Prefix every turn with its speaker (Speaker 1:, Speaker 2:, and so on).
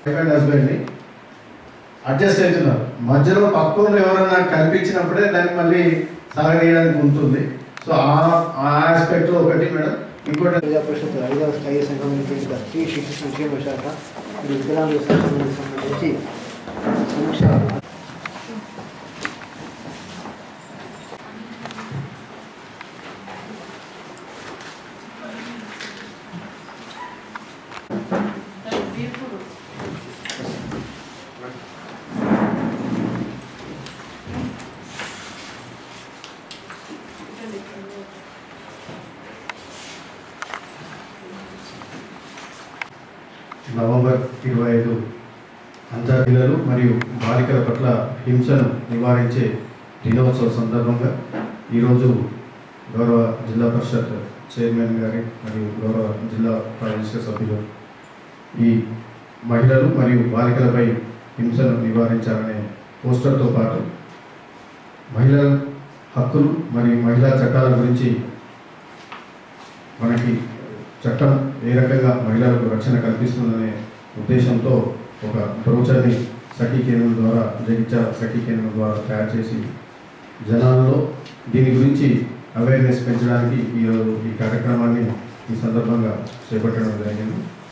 Speaker 1: wife and హస్బెండ్ని adjust అవుతున్నారు మధ్యలో పక్కన ఎవరైనా కనిపించినప్పుడే దాన్ని మళ్ళీ సాగనీయడానికి ఉంటుంది సో ఆ ఆ ఆస్పెక్ట్లో ఒకటి మేడం ఇంకోటి
Speaker 2: ప్రజా పరిషత్ ఐదవ స్థాయి సంఘం అయినటువంటి శ్రీ శిశు సంక్షేమ శాఖ ఈ వికలాంగుల సంక్షేమానికి సంబంధించి సమీక్ష
Speaker 1: నవంబర్ ఇరవై ఐదు అంతర్పిల్లలు మరియు బాలికల పట్ల హింసను నివారించే దినోత్సవ సందర్భంగా ఈరోజు గౌరవ జిల్లా పరిషత్ చైర్మన్ గారి మరియు గౌరవ జిల్లా ప్రాదేశిక సభ్యులు ఈ మహిళలు మరియు బాలికలపై హింసను నివారించాలనే పోస్టర్తో పాటు మహిళల హక్కులు మరియు మహిళా చట్టాల గురించి మనకి చట్టం ఏ రకంగా మహిళలకు రక్షణ కల్పిస్తుందనే ఉద్దేశంతో ఒక బ్రోచర్ని సఖీ కేంద్రం ద్వారా జగిత్యాల సఖీ కేంద్రం ద్వారా తయారు చేసి జనాల్లో దీని గురించి అవేర్నెస్ పెంచడానికి ఈరోజు ఈ కార్యక్రమాన్ని ఈ సందర్భంగా చేపట్టడం జరిగింది